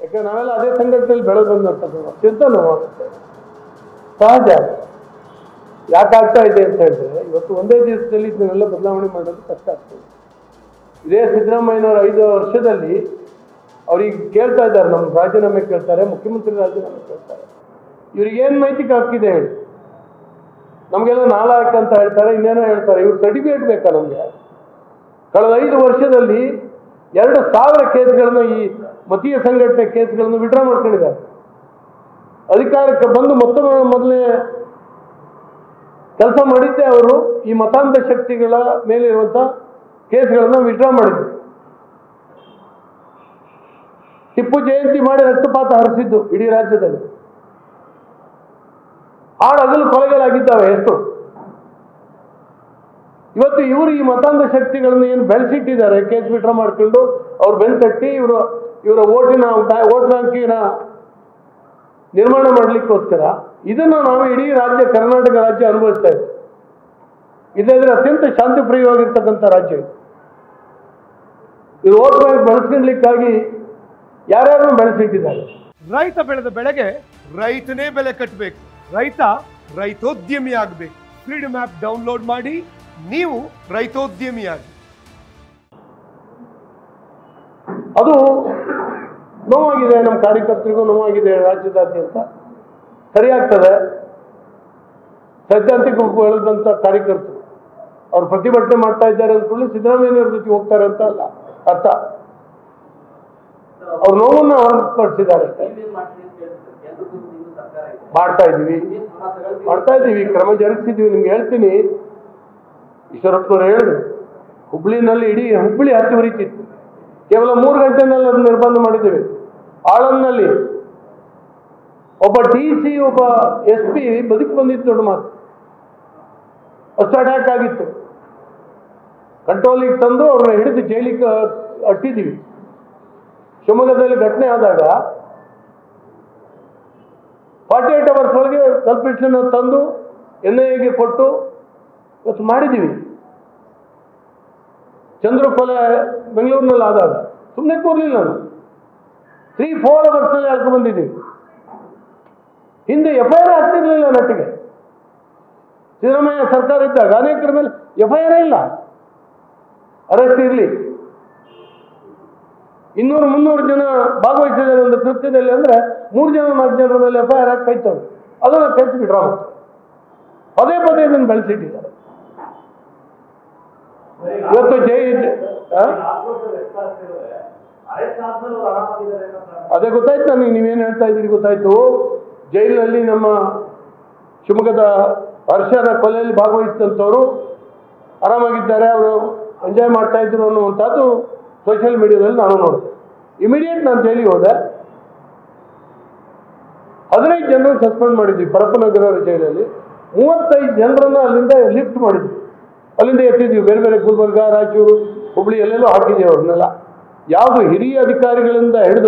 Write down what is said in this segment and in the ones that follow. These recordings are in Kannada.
ಯಾಕಂದ್ರೆ ನಾವೆಲ್ಲ ಅದೇ ಸಂಘಟನೆಯಲ್ಲಿ ಬೆಳೆದು ಬಂದಂಥದ್ದು ಅತ್ಯಂತ ನೋವಾಗುತ್ತೆ ಸಹಜ ಯಾಕೆ ಆಗ್ತಾ ಇದೆ ಅಂತ ಹೇಳಿದ್ರೆ ಇವತ್ತು ಒಂದೇ ದಿವಸದಲ್ಲಿ ಇದನ್ನೆಲ್ಲ ಬದಲಾವಣೆ ಮಾಡೋದು ಕಷ್ಟ ಆಗ್ತದೆ ಇದೇ ಸಿದ್ದರಾಮಯ್ಯನವರ ಐದು ವರ್ಷದಲ್ಲಿ ಅವ್ರಿಗೆ ಕೇಳ್ತಾ ಇದ್ದಾರೆ ನಮ್ಮ ರಾಜೀನಾಮೆ ಕೇಳ್ತಾರೆ ಮುಖ್ಯಮಂತ್ರಿ ರಾಜೀನಾಮೆ ಕೇಳ್ತಾರೆ ಇವ್ರಿಗೆ ಏನು ನೈತಿಕ ಹಕ್ಕಿದೆ ಹೇಳಿ ನಮಗೆಲ್ಲ ನಾಲಾಯಕ ಅಂತ ಹೇಳ್ತಾರೆ ಇನ್ನೇನೋ ಹೇಳ್ತಾರೆ ಇವ್ರು ಸರ್ಟಿಫಿಕೇಟ್ ಬೇಕಾ ನಮಗೆ ಕಳೆದ ಐದು ವರ್ಷದಲ್ಲಿ ಎರಡು ಸಾವಿರ ಕೇಸ್ಗಳನ್ನು ಈ ಮತೀಯ ಸಂಘಟನೆ ಕೇಸ್ಗಳನ್ನು ವಿಡ್ರಾ ಮಾಡ್ಕೊಂಡಿದ್ದಾರೆ ಅಧಿಕಾರಕ್ಕೆ ಬಂದು ಮತ್ತೊಮ್ಮೆ ಮೊದಲೇ ಕೆಲಸ ಮಾಡಿದ್ದೆ ಅವರು ಈ ಮತಾಂಧ ಶಕ್ತಿಗಳ ಮೇಲಿರುವಂಥ ಕೇಸ್ಗಳನ್ನು ವಿಡ್ರಾ ಮಾಡಿದ್ರು ಟಿಪ್ಪು ಜಯಂತಿ ಮಾಡಿ ರಕ್ತಪಾತ ಹರಿಸಿದ್ದು ಇಡೀ ರಾಜ್ಯದಲ್ಲಿ ಆಳಗಲು ಕೊಲೆಗಳಾಗಿದ್ದಾವೆ ಎಷ್ಟು ಇವತ್ತು ಇವರು ಈ ಮತಾಂಧ ಶಕ್ತಿಗಳನ್ನು ಏನು ಬೆಳೆಸಿಟ್ಟಿದ್ದಾರೆ ಕೇಸ್ ವಿಡ್ರಾ ಮಾಡ್ಕೊಂಡು ಅವ್ರು ಬೆನ್ ತಟ್ಟಿ ಇವರು ಇವರ ಓಟಿನ ವೋಟ್ ಬ್ಯಾಂಕಿನ ನಿರ್ಮಾಣ ಮಾಡಲಿಕ್ಕೋಸ್ಕರ ಇದನ್ನು ನಾವು ಇಡೀ ರಾಜ್ಯ ಕರ್ನಾಟಕ ರಾಜ್ಯ ಅನುಭವಿಸ್ತಾ ಇದ್ದೀವಿ ಇದಾದ್ರೆ ಅತ್ಯಂತ ಶಾಂತಿಪ್ರಿಯವಾಗಿರ್ತಕ್ಕಂಥ ರಾಜ್ಯ ಇದು ಇದು ವೋಟ್ ಬ್ಯಾಂಕ್ ಬೆಳೆಸ್ಕೊಳ್ಲಿಕ್ಕಾಗಿ ಯಾರ್ಯಾರನ್ನು ಬೆಳೆಸಿಟ್ಟಿದ್ದಾರೆ ರೈತ ಬೆಳೆದ ಬೆಳೆಗೆ ರೈತನೇ ಬೆಲೆ ಕಟ್ಟಬೇಕು ರೈತ ರೈತೋದ್ಯಮಿ ಆಗಬೇಕು ಫ್ರೀಡಮ್ ಆ್ಯಪ್ ಡೌನ್ಲೋಡ್ ಮಾಡಿ ನೀವು ರೈತೋದ್ಯಮಿಯಾಗಿ ಅದು ನೋವಾಗಿದೆ ನಮ್ಮ ಕಾರ್ಯಕರ್ತರಿಗೂ ನೋವಾಗಿದೆ ರಾಜ್ಯದಾದ್ಯಂತ ಸರಿಯಾಗ್ತದೆ ಸೈದ್ಧಾಂತಿಕ ಬೆಳೆದಂಥ ಕಾರ್ಯಕರ್ತರು ಅವ್ರು ಪ್ರತಿಭಟನೆ ಮಾಡ್ತಾ ಇದ್ದಾರೆ ಅಂದ್ಕೊಳ್ಳಿ ಸಿದ್ದರಾಮಯ್ಯನವ್ರ ಜೊತೆ ಹೋಗ್ತಾರೆ ಅಂತ ಅಲ್ಲ ಅರ್ಥ ಅವ್ರ ನೋವನ್ನ ಹೊರತುಪಡಿಸಿದ್ದಾರೆ ಅಷ್ಟೇ ಮಾಡ್ತಾ ಇದ್ದೀವಿ ಮಾಡ್ತಾ ಇದ್ದೀವಿ ಕ್ರಮ ಜರುಗಿಸಿದ್ದೀವಿ ನಿಮ್ಗೆ ಹೇಳ್ತೀನಿ ಈಶ್ವರಪ್ಪನವ್ರು ಹೇಳಿದ್ರು ಹುಬ್ಳಿನಲ್ಲಿ ಇಡೀ ಹುಬ್ಳಿ ಹತ್ತಿ ಉರಿತಿತ್ತು ಕೇವಲ ಮೂರು ಗಂಟೆನಲ್ಲಿ ಅದನ್ನು ನಿರ್ಬಂಧ ಮಾಡಿದ್ದೇವೆ ಆಳಂನಲ್ಲಿ ಒಬ್ಬ ಡಿ ಸಿ ಒಬ್ಬ ಎಸ್ ಪಿ ಬದುಕಿ ಬಂದಿತ್ತು ದೊಡ್ಡ ಮಾತು ಅಷ್ಟು ಅಟ್ಯಾಕ್ ಆಗಿತ್ತು ಕಂಟ್ರೋಲಿಗೆ ತಂದು ಅವ್ರನ್ನ ಹಿಡಿದು ಜೈಲಿಗೆ ಅಟ್ಟಿದ್ದೀವಿ ಶಿವಮೊಗ್ಗದಲ್ಲಿ ಘಟನೆ ಆದಾಗ ಫಾರ್ಟಿ ಏಟ್ ಅವರ್ಸ್ ಒಳಗೆ ಕಲ್ಪಿಷನ್ ತಂದು ಎನ್ ಐ ಎಗೆ ಕೊಟ್ಟು ಇವತ್ತು ಮಾಡಿದ್ದೀವಿ ಚಂದ್ರು ಕೊಲೆ ಬೆಂಗಳೂರಿನಲ್ಲಿ ಆದಾಗ ಸುಮ್ಮನೆ ಕೂರ್ಲಿಲ್ಲ ನಾನು ತ್ರೀ ಫೋರ್ ಅವರ್ಸ್ನಲ್ಲಿ ಹೇಳ್ಕೊಂಡು ಬಂದಿದ್ದೀವಿ ಹಿಂದೆ ಎಫ್ ಐ ಆರ್ ಆಗ್ತಿರ್ಲಿಲ್ಲ ನಟ್ಟಿಗೆ ಸಿದ್ದರಾಮಯ್ಯ ಸರ್ಕಾರ ಇದ್ದಾಗ ಅನೇಕರ ಮೇಲೆ ಎಫ್ ಐ ಆರ್ ಇಲ್ಲ ಅರೆಸ್ಟ್ ಇರಲಿ ಇನ್ನೂರು ಮುನ್ನೂರು ಜನ ಭಾಗವಹಿಸಿದ್ದಾರೆ ಒಂದು ಕೃತ್ಯದಲ್ಲಿ ಅಂದ್ರೆ ಮೂರು ಜನ ನಾಲ್ಕು ಜನರ ಮೇಲೆ ಎಫ್ ಐ ಆರ್ ಹಾಕಿ ಕೈತವ್ರು ಅದನ್ನ ಕೆಲ್ಸ ಬಿಡ್ರಾ ಪದೇ ಪದೇ ಇದನ್ನು ಬೆಳೆಸಿಟ್ಟಿದ್ದಾರೆ ಇವತ್ತು ಜೈ ಆ? ಅದೇ ಗೊತ್ತಾಯ್ತು ನನಗೆ ನೀವೇನು ಹೇಳ್ತಾ ಇದ್ದೀರಿ ಗೊತ್ತಾಯ್ತು ಜೈಲಿನಲ್ಲಿ ನಮ್ಮ ಶಿವಮೊಗ್ಗದ ಹರ್ಷನ ಕೊಲೆಯಲ್ಲಿ ಭಾಗವಹಿಸಿದಂಥವ್ರು ಆರಾಮಾಗಿದ್ದಾರೆ ಅವರು ಎಂಜಾಯ್ ಮಾಡ್ತಾ ಇದ್ರು ಅನ್ನುವಂಥದ್ದು ಸೋಷಿಯಲ್ ಮೀಡಿಯಾದಲ್ಲಿ ನಾನು ನೋಡಿದೆ ಇಮಿಡಿಯೇಟ್ ನಾನು ಜೈಲಿಗೆ ಹೋದೆ ಹದಿನೈದು ಜನರನ್ನು ಸಸ್ಪೆಂಡ್ ಮಾಡಿದ್ವಿ ಪರಪ್ಪನಗರ ಜೈಲಲ್ಲಿ ಮೂವತ್ತೈದು ಜನರನ್ನು ಅಲ್ಲಿಂದ ಲಿಫ್ಟ್ ಮಾಡಿದ್ವಿ ಅಲ್ಲಿಂದ ಎತ್ತಿದ್ವಿ ಬೇರೆ ಬೇರೆ ಗುಲ್ಬರ್ಗ ರಾಯಚೂರು ಹುಬ್ಳಿ ಎಲ್ಲೆಲ್ಲೋ ಹಾಕಿದ್ದೀವಿ ಅವ್ರನ್ನೆಲ್ಲ ಯಾವುದು ಹಿರಿಯ ಅಧಿಕಾರಿಗಳಿಂದ ಹಿಡಿದು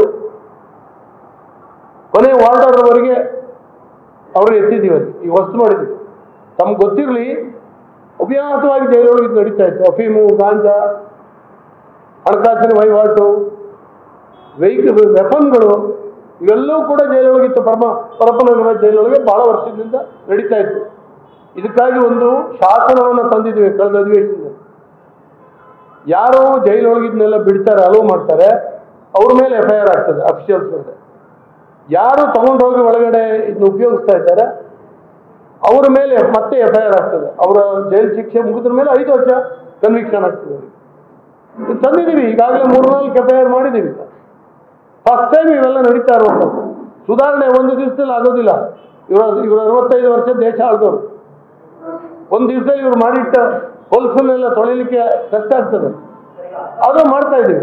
ಕೊನೆ ವಾರ್ಡರ್ವರೆಗೆ ಅವರು ಎತ್ತಿದ್ದೀವಿ ಅಲ್ಲಿ ಈಗ ವಸ್ತು ಮಾಡಿದ್ವಿ ತಮ್ಗೆ ಗೊತ್ತಿರಲಿ ಅವ್ಯಾಹತವಾಗಿ ಜೈಲೊಳಗೆ ಇದು ನಡೀತಾ ಇತ್ತು ಅಫೀಮು ಗಾಂಜಾ ಹಣಕಾಸಿನ ವಹಿವಾಟು ವೆಹಿಕಲ್ ವೆಪನ್ಗಳು ಇವೆಲ್ಲವೂ ಕೂಡ ಜೈಲೊಳಗಿತ್ತು ಪರಮ ಪರಪ್ಪನಗರ ಜೈಲೊಳಗೆ ಬಹಳ ವರ್ಷದಿಂದ ನಡೀತಾ ಇತ್ತು ಇದಕ್ಕಾಗಿ ಒಂದು ಶಾಸನವನ್ನು ತಂದಿದ್ದೀವಿ ಕಳೆದ ಅಧಿವೇಶನದಲ್ಲಿ ಯಾರು ಜೈಲೊಳಗಿದ್ನೆಲ್ಲ ಬಿಡ್ತಾರೆ ಅಲೋ ಮಾಡ್ತಾರೆ ಅವ್ರ ಮೇಲೆ ಎಫ್ ಐ ಆರ್ ಆಗ್ತದೆ ಅಫಿಷಿಯಲ್ಸ್ ಮೇಲೆ ಯಾರು ತಗೊಂಡೋಗಿ ಒಳಗಡೆ ಇದನ್ನ ಉಪಯೋಗಿಸ್ತಾ ಇದ್ದಾರೆ ಅವರ ಮೇಲೆ ಮತ್ತೆ ಎಫ್ ಐ ಆರ್ ಆಗ್ತದೆ ಅವರ ಜೈಲು ಶಿಕ್ಷೆ ಮುಗಿದ್ರ ಮೇಲೆ ಐದು ವರ್ಷ ಕನ್ವಿಕ್ಷನ್ ಆಗ್ತದೆ ಅವ್ರಿಗೆ. ಇದು ತಂದಿದ್ದೀವಿ ಈಗಾಗಲೇ ಮೂರ್ನಾಲ್ಕು ಎಫ್ ಐ ಆರ್ ಮಾಡಿದ್ದೀವಿ ಫಸ್ಟ್ ಟೈಮ್ ಇವೆಲ್ಲ ನಡೀತಾ ಇರುವಂಥದ್ದು ಸುಧಾರಣೆ ಒಂದು ದಿವಸದಲ್ಲಿ ಆಗೋದಿಲ್ಲ ಇವರ ಇವರು ಅರವತ್ತೈದು ವರ್ಷ ದೇಶ ಆಳ್ದವರು ಒಂದು ದಿವಸದಲ್ಲಿ ಇವರು ಮಾಡಿಟ್ಟ ಹೊಲಸನ್ನೆಲ್ಲ ತೊಳಿಲಿಕ್ಕೆ ಕಷ್ಟ ಆಗ್ತದೆ ಅದು ಮಾಡ್ತಾ ಇದ್ದೀವಿ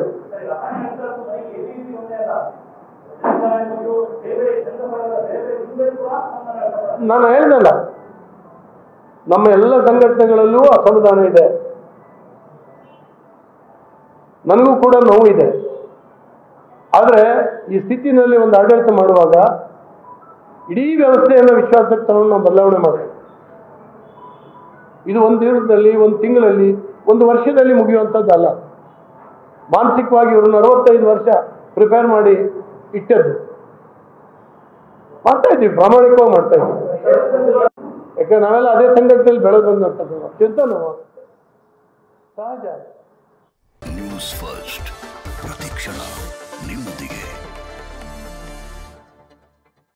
ನಾನು ಹೇಳ್ದಲ್ಲ ನಮ್ಮ ಎಲ್ಲ ಸಂಘಟನೆಗಳಲ್ಲೂ ಅಸಮಾಧಾನ ಇದೆ ನನಗೂ ಕೂಡ ನೋವು ಇದೆ ಆದರೆ ಈ ಸ್ಥಿತಿನಲ್ಲಿ ಒಂದು ಆಡಳಿತ ಮಾಡುವಾಗ ಇಡೀ ವ್ಯವಸ್ಥೆಯನ್ನು ವಿಶ್ವಾಸಕ್ಕೆ ತಗೊಂಡು ನಾವು ಬದಲಾವಣೆ ಮಾಡಬೇಕು ಇದು ಒಂದು ದಿವಸದಲ್ಲಿ ಒಂದು ತಿಂಗಳಲ್ಲಿ ಒಂದು ವರ್ಷದಲ್ಲಿ ಮುಗಿಯುವಂಥದ್ದಲ್ಲ ಮಾನಸಿಕವಾಗಿ ಇವ್ರನ್ನ ಅರವತ್ತೈದು ವರ್ಷ ಪ್ರಿಪೇರ್ ಮಾಡಿ ಇಟ್ಟದ್ದು ಮಾಡ್ತಾ ಇದ್ದೀವಿ ಪ್ರಾಮಾಣಿಕವಾಗಿ ಮಾಡ್ತಾ ಇದ್ದೀವಿ ಯಾಕಂದ್ರೆ ನಾವೆಲ್ಲ ಅದೇ ಸಂಘಟನೆಯಲ್ಲಿ ಬೆಳೆದು ಬಂದಂಥದ್ದು ಅತ್ಯಂತ ನೋವು ಸಹಜ ನ್ಯೂಸ್ ಫಸ್ಟ್ ಪ್ರತಿಕ್ಷಣ ನಿಮ್ಮೊಂದಿಗೆ